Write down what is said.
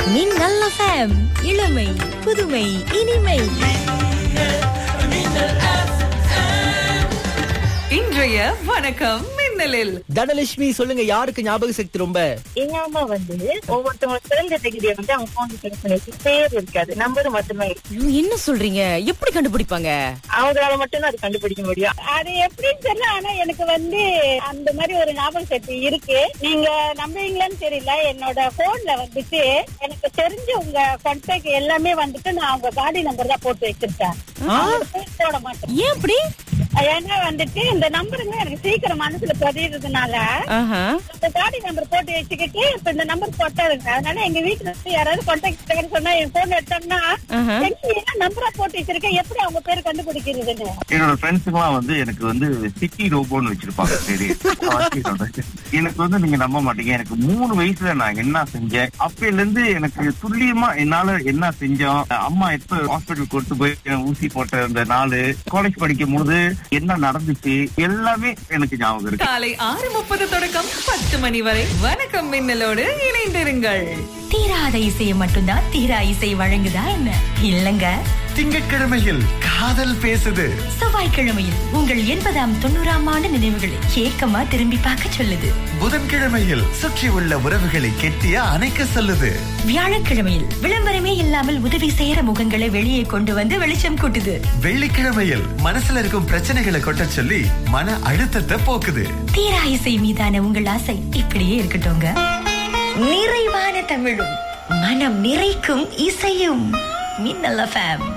மின்னல் FM இளமை புதுமை இனிமை இன்றைய வணக்கம் மின்னலில் தனலட்சுமி சொல்லுங்க யாருக்கு ஞாபக சக்தி ரொம்ப எங்க அம்மா வந்து ஒவ்வொருத்தவங்க பிறந்த தேதியை வந்து அவங்க போன் செக் பண்ணி பேர் இருக்காது நம்பர் மட்டுமே இருக்கு ஐயோ, என்ன சொல்றீங்க எப்படி கண்டுபிடிப்பாங்க அவங்களால மட்டும்தான் அது கண்டுபிடிக்க முடியும் அது எப்படின்னு தெரியல ஆனா எனக்கு வந்து அந்த மாதிரி ஒரு ஞாபக சக்தி இருக்கு நீங்க நம்புவீங்களான்னு தெரியல என்னோட போன்ல வந்துட்டு எனக்கு தெரிஞ்ச உங்க கான்டாக்ட் எல்லாமே வந்துட்டு நான் உங்க காடி நம்பர் தான் போட்டு வச்சிருக்கேன் அதோட பேர் போட மாட்டேன் ஏன் அப்படி ஏன்னா வந்துட்டு இந்த நம்பருங்க எனக்கு சீக்கிரம் மனசுல பதியறதுனால ஆஹா. இந்த காடி நம்பர் போட்டு வச்சுக்கிட்டு இப்ப இந்த நம்பர் போட்டாருங்க அதனால எங்க வீட்டுல இருந்து யாராவது கான்டாக்ட் சொன்னா என் போன் எடுத்தோம்னா ஆஹா. என்ன நம்பரா போட்டு வச்சிருக்கேன் எப்படி அவங்க பேர் கண்டுபிடிக்கிறதுன்னு என்னோட ஃப்ரெண்ட்ஸுங்களாம் வந்து எனக்கு வந்து சிட்டி ரோபோன்னு வச்சிருப்பாங்க சரி எனக்கு வந்து நீங்க நம்ப மாட்டீங்க எனக்கு மூணு வயசுல நான் என்ன செஞ்சேன் அப்பையில இருந்து எனக்கு துல்லியமா என்னால என்ன செஞ்சோம் அம்மா எப்ப ஹாஸ்பிட்டல் கொண்டு போய் ஊசி போட்ட அந்த நாள் காலேஜ் படிக்கும் போது என்ன நடந்துச்சு எல்லாமே எனக்கு ஞாபகம் இருக்கு காலை ஆறு முப்பது தொடக்கம் பத்து மணி வரை வணக்கம் மின்னலோடு இணைந்திருங்கள் தீராத இசையை மட்டும்தான் தீரா இசை வழங்குதா என்ன இல்லங்க திங்கட்கிழமையில் காதல் பேசுது செவ்வாய்க்கிழமையில் உங்கள் எண்பதாம் தொண்ணூறாம் ஆண்டு நினைவுகளை ஏக்கமா திரும்பி பார்க்க சொல்லுது புதன்கிழமையில் சுற்றி உள்ள உறவுகளை கெட்டியா அணைக்க சொல்லுது வியாழக்கிழமையில் விளம்பரமே இல்லாமல் உதவி செய்யற முகங்களை வெளியே கொண்டு வந்து வெளிச்சம் கூட்டுது வெள்ளிக்கிழமையில் மனசுல இருக்கும் பிரச்சனைகளை கொட்ட சொல்லி மன அழுத்தத்தை போக்குது தீரா இசை மீதான உங்கள் ஆசை இப்படியே இருக்கட்டும்ங்க நிறைவான தமிழும் மனம் நிறைக்கும் இசையும் மின்னல் எஃப்எம்